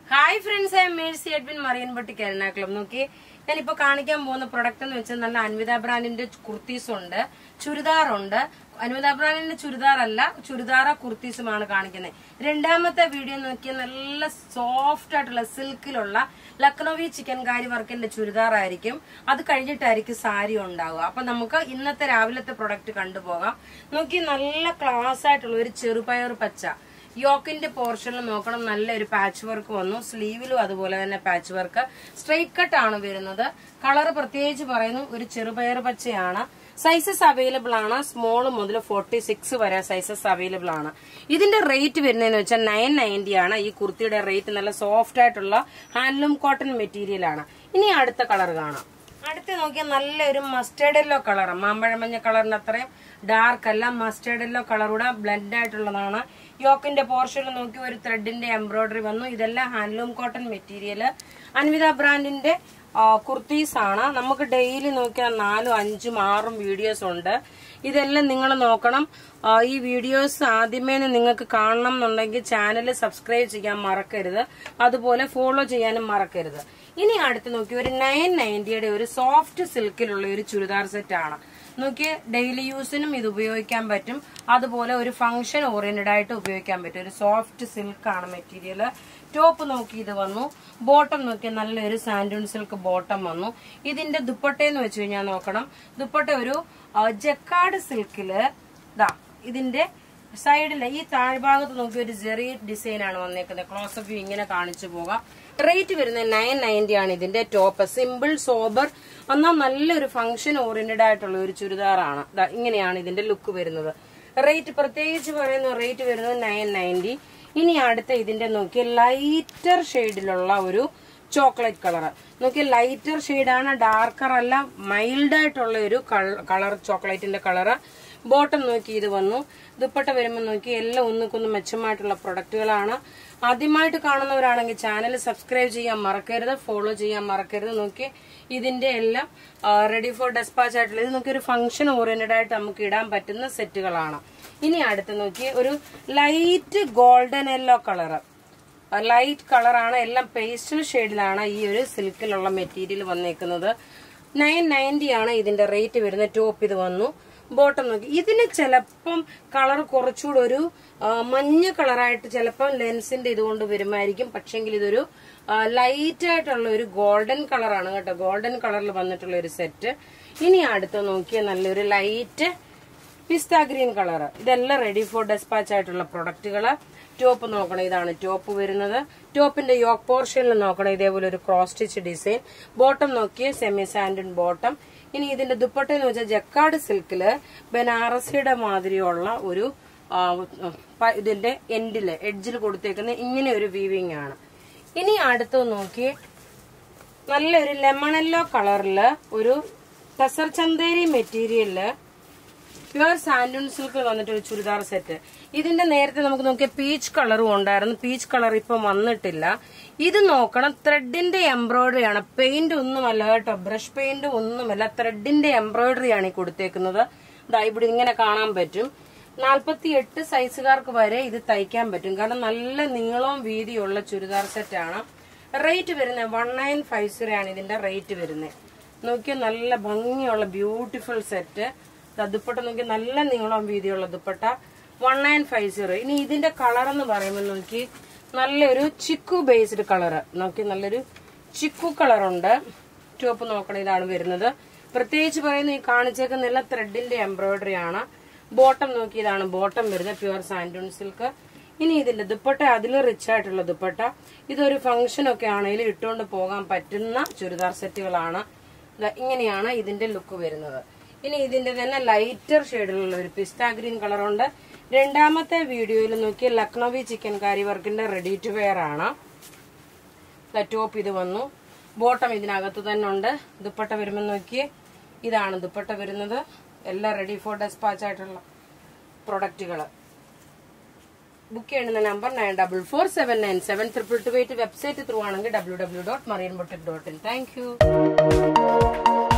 hi friends I Mercy Edwin Marian boutique Ernakulam നോക്കി ഞാനിപ്പോ കാണിക്കാൻ പോകുന്ന പ്രൊഡക്റ്റ് എന്ന് വെച്ചാൽ നല്ല അൻവിത ബ്രാൻഡിന്റെ കുർത്തീസ് ഉണ്ട് ചുരിദാർ ഉണ്ട് അൻവിത ബ്രാൻഡിന്റെ ചുരിദാർ അല്ല ചുരിദാറ കുർത്തീസുമാണ് കാണിക്കുന്നത് രണ്ടാമത്തെ വീഡിയോ നോക്കിയാൽ നല്ല സോഫ്റ്റ് ആയിട്ടുള്ള സിൽക്കിലുള്ള ലക്നോവി ചിക്കൻ കാരി വർക്കിന്റെ ചുരിദാർ ആയിരിക്കും അത് കഴിഞ്ഞിട്ടായിരിക്കും സാരി ഉണ്ടാവുക അപ്പൊ നമുക്ക് ഇന്നത്തെ രാവിലത്തെ പ്രൊഡക്റ്റ് കണ്ടുപോകാം നോക്കി നല്ല ക്ലാസ് ആയിട്ടുള്ള ഒരു ചെറുപയർ പച്ച യോക്കിന്റെ പോർഷനിൽ നോക്കണം നല്ലൊരു പാച്ച് വർക്ക് വന്നു സ്ലീവിലും അതുപോലെ തന്നെ പാച്ച് വർക്ക് സ്ട്രെയിറ്റ് കട്ട് ആണ് വരുന്നത് കളർ പ്രത്യേകിച്ച് പറയുന്നു ഒരു ചെറുപയർ പച്ചയാണ് സൈസസ് അവൈലബിൾ ആണ് സ്മോൾ മുതൽ ഫോർട്ടി സിക്സ് വരെ സൈസസ് അവൈലബിൾ ആണ് ഇതിന്റെ റേറ്റ് വരുന്നതെന്ന് വെച്ചാൽ നയൻ നയൻറ്റി ആണ് ഈ കുർത്തിയുടെ റേറ്റ് നല്ല സോഫ്റ്റ് ആയിട്ടുള്ള ഹാൻഡ്ലൂം കോട്ടൺ മെറ്റീരിയൽ ആണ് ഇനി അടുത്ത കളർ കാണാം അടുത്ത് നോക്കിയാൽ നല്ലൊരു മസ്റ്റേർഡ് യെല്ലോ കളർ മാമ്പഴമഞ്ഞ കളറിന് അത്രയും ഡാർക്ക് അല്ല മസ്റ്റേർഡ് യെല്ലോ കളറൂടെ ബ്ലെൻഡ് ആയിട്ടുള്ളതാണ് യോക്കിന്റെ പോർഷനിൽ നോക്കി ഒരു ത്രെഡിന്റെ എംബ്രോയിഡറി വന്നു ഇതെല്ലാം ഹാൻഡ്ലൂം കോട്ടൺ മെറ്റീരിയൽ അൻവിത ബ്രാൻഡിന്റെ കുർത്തീസ് ആണ് നമുക്ക് ഡെയിലി നോക്കിയാൽ നാലും അഞ്ചും ആറും വീഡിയോസ് ഉണ്ട് ഇതെല്ലാം നിങ്ങൾ നോക്കണം ആ, ഈ വീഡിയോസ് ആദ്യമേ നിങ്ങൾക്ക് കാണണം എന്നുണ്ടെങ്കിൽ ചാനൽ സബ്സ്ക്രൈബ് ചെയ്യാൻ മറക്കരുത് അതുപോലെ ഫോളോ ചെയ്യാനും മറക്കരുത് ഇനി അടുത്ത് നോക്കി ഒരു നയൻ നയൻറ്റിയുടെ ഒരു സോഫ്റ്റ് സിൽക്കിലുള്ള ഒരു ചുരിദാർ സെറ്റ് ആണ് നോക്കി ഡെയിലി യൂസിനും ഇത് ഉപയോഗിക്കാൻ പറ്റും അതുപോലെ ഒരു ഫംഗ്ഷൻ ഓറിയന്റഡ് ആയിട്ട് ഉപയോഗിക്കാൻ പറ്റും ഒരു സോഫ്റ്റ് സിൽക്ക് ആണ് മെറ്റീരിയൽ ടോപ്പ് നോക്കി ഇത് വന്നു ബോട്ടം നോക്കി നല്ലൊരു സാൻഡൂൺ സിൽക്ക് ബോട്ടം വന്നു ഇതിന്റെ ദുപ്പട്ടയെന്ന് വെച്ച് കഴിഞ്ഞാൽ നോക്കണം ദുപ്പട്ട ഒരു ആ, ജക്കാർഡ് സിൽക്കില് ഇതാ ഇതിന്റെ സൈഡില് ഈ താഴ്ഭാഗത്ത് നോക്കി ഒരു ജെറി ഡിസൈൻ ആണ് വന്നേക്കുന്നത് ക്ലോസപ്പ് വ്യൂ ഇങ്ങനെ കാണിച്ചു പോകാം റേറ്റ് വരുന്നത് നയൻ നയൻറ്റി ആണ് ഇതിന്റെ ടോപ്പ് സിമ്പിൾ സോബർ എന്നാൽ നല്ലൊരു ഫംഗ്ഷൻ ഓറിയന്റഡ് ആയിട്ടുള്ള ഒരു ചുരിദാറാണ് ദാ ഇങ്ങനെയാണ് ഇതിന്റെ ലുക്ക് വരുന്നത് റേറ്റ് പ്രത്യേകിച്ച് പറയുന്ന റേറ്റ് വരുന്നത് നയൻ നയൻറ്റി ഇനി അടുത്ത ഇതിന്റെ നോക്കി ലൈറ്റർ ഷെയ്ഡിലുള്ള ഒരു ചോക്ലേറ്റ് കളർ നോക്കി ലൈറ്റർ ഷെയ്ഡാണ് ഡാർക്കർ അല്ല മൈൽഡ് ആയിട്ടുള്ള ഒരു കളർ ചോക്ലേറ്റിന്റെ കളറ് ബോട്ടം നോക്കി ഇത് വന്നു ദുപ്പട്ട വരുമ്പോൾ നോക്കി എല്ലാം ഒന്നുക്കൊന്ന് മെച്ചമായിട്ടുള്ള പ്രൊഡക്റ്റുകളാണ് ആദ്യമായിട്ട് കാണുന്നവരാണെങ്കിൽ ചാനൽ സബ്സ്ക്രൈബ് ചെയ്യാൻ മറക്കരുത് ഫോളോ ചെയ്യാൻ മറക്കരുത് നോക്കി ഇതിന്റെ എല്ലാം റെഡി ഫോർ ഡെസ്പാച്ച് ആയിട്ടുള്ള ഇത് നോക്കി ഒരു ഫംഗ്ഷൻ ഓറിയന്റഡ് ആയിട്ട് നമുക്ക് ഇടാൻ പറ്റുന്ന സെറ്റുകളാണ് ഇനി അടുത്ത് നോക്കി ഒരു light golden yellow colour light കളറാണ് എല്ലാം പേസ്റ്റൽ ഷെയ്ഡിലാണ് ഈ ഒരു സിൽക്കിലുള്ള മെറ്റീരിയൽ വന്നേക്കുന്നത് നയൻ നയൻറ്റി ആണ് ഇതിന്റെ റേറ്റ് വരുന്നത് ടോപ്പ് ഇത് വന്നു ബോട്ടം നോക്കി ഇതിന് ചിലപ്പം കളർ കുറച്ചുകൂടെ ഒരു ആ, മഞ്ഞ കളറായിട്ട് ചിലപ്പം ലെൻസിന്റെ ഇതുകൊണ്ട് വരുമായിരിക്കും പക്ഷെങ്കിൽ ഇതൊരു ലൈറ്റ് ആയിട്ടുള്ള ഒരു ഗോൾഡൻ കളറാണ് കേട്ടോ ഗോൾഡൻ കളറിൽ വന്നിട്ടുള്ള ഒരു സെറ്റ് ഇനി അടുത്ത് നോക്കിയ നല്ലൊരു ലൈറ്റ് പിസ്ത ഗ്രീൻ കളർ ഇതെല്ലാം റെഡി ഫോർ ഡെസ്പാച്ച് ആയിട്ടുള്ള പ്രൊഡക്റ്റുകൾ ടോപ്പ് നോക്കണം ഇതാണ് ടോപ്പ് വരുന്നത് ടോപ്പിന്റെ യോക്ക് പോർഷനിൽ നോക്കണം ഇതേപോലെ ഒരു ക്രോസ് സ്റ്റിച്ച് ഡിസൈൻ ബോട്ടം നോക്കിയ സെമി സാൻഡൻ ബോട്ടം ഇനി ഇതിന്റെ ദുപ്പട്ട എന്ന് വെച്ചാൽ ജക്കാർഡ് സിൽക്കില് ബനാറസിയുടെ മാതിരിയുള്ള ഒരു ആ, പ- ഇതിന്റെ എൻഡില് എഡ്ജിൽ കൊടുത്തേക്കുന്ന ഇങ്ങനെ ഒരു വീവിങ് ആണ് ഇനി അടുത്ത് നോക്കി നല്ലൊരു ലെമണല്ലോ കളറില് ഒരു ടെസർ ചന്തേരി മെറ്റീരിയലില് പ്യുവർ സാൻഡൂൺ സിൽക്ക് വന്നിട്ട് ഒരു ചുരിദാർ സെറ്റ് ഇതിന്റെ നേരത്തെ നമുക്ക് നോക്കിയ പീച്ച് കളറും ഉണ്ടായിരുന്നു പീച്ച് കളർ ഇപ്പൊ വന്നിട്ടില്ല ഇത് നോക്കണം ത്രെഡിന്റെ എംബ്രോയിഡറി ആണ് പെയിന്റ് ഒന്നുമല്ല കേട്ടോ ബ്രഷ് പെയിന്റ് ഒന്നുമല്ല ത്രെഡിന്റെ എംബ്രോയിഡറി ആണ് ഈ കൊടുത്തേക്കുന്നത് ദാ ഇവിടെ ഇങ്ങനെ കാണാൻ പറ്റും നാൽപ്പത്തി എട്ട് സൈസുകാർക്ക് വരെ ഇത് തയ്ക്കാൻ പറ്റും കാരണം നല്ല നീളവും വീതിയുള്ള ചുരിദാർ സെറ്റാണ് റേറ്റ് വരുന്നത് വൺ നയൻ ഫൈവ് സീറോ ആണ് ഇതിന്റെ റേറ്റ് വരുന്നത് നോക്കിയാൽ നല്ല ഭംഗിയുള്ള ബ്യൂട്ടിഫുൾ സെറ്റ് ദുപ്പട്ട നോക്കി നല്ല നീളം വീതിയുള്ള dupatta one nine five zero ഇനി ഇതിന്റെ കളർ എന്ന് പറയുമ്പോൾ നോക്കി നല്ലൊരു ചിക്കു ബേസ്ഡ് കളർ നോക്കി നല്ലൊരു ചിക്കു കളറുണ്ട് ടോപ്പ് നോക്കണം ഇതാണ് വരുന്നത് പ്രത്യേകിച്ച് പറയുന്ന ഈ കാണിച്ചേക്കുന്ന ത്രെഡിന്റെ എംബ്രോയിഡറി ആണ് ബോട്ടം നോക്കി ഇതാണ് ബോട്ടം വരുന്നത് പ്യുവർ സാൻഡൂൺ സിൽക്ക് ഇനി ഇതിന്റെ ദുപ്പട്ട അതിൽ റിച്ച് ആയിട്ടുള്ള ദുപ്പട്ട ഇതൊരു ഫംഗ്ഷൻ ഒക്കെ ആണെങ്കിലും ഇട്ടുകൊണ്ട് പോകാൻ പറ്റുന്ന ചുരിദാർ സെറ്റുകളാണ് ദാ ഇങ്ങനെയാണ് ഇതിന്റെ ലുക്ക് വരുന്നത് ഇനി ഇതിന്റെ തന്നെ ലൈറ്റർ ഷെയ്ഡിലുള്ള ഒരു പിസ്ത ഗ്രീൻ കളറുണ്ട് രണ്ടാമത്തെ വീഡിയോയിൽ നോക്കി ലക്നോവി ചിക്കൻ കാരി വർക്കിന്റെ റെഡി ടു വെയർ ആണ് ദാ ടോപ്പ് ഇത് വന്നു ബോട്ടം ഇതിനകത്ത് തന്നെ ഉണ്ട് ദുപ്പട്ട വരുമ്പോൾ നോക്കിയേ ഇതാണ് ദുപ്പട്ട വരുന്നത് എല്ലാം റെഡി ഫോർ ഡെസ്പാച്ച് ആയിട്ടുള്ള പ്രൊഡക്റ്റുകൾ ബുക്ക് ചെയ്യുന്ന number nine double four seven nine seven triple two eight website through ആണെങ്കിൽ W W dot Marian boutique dot in thank U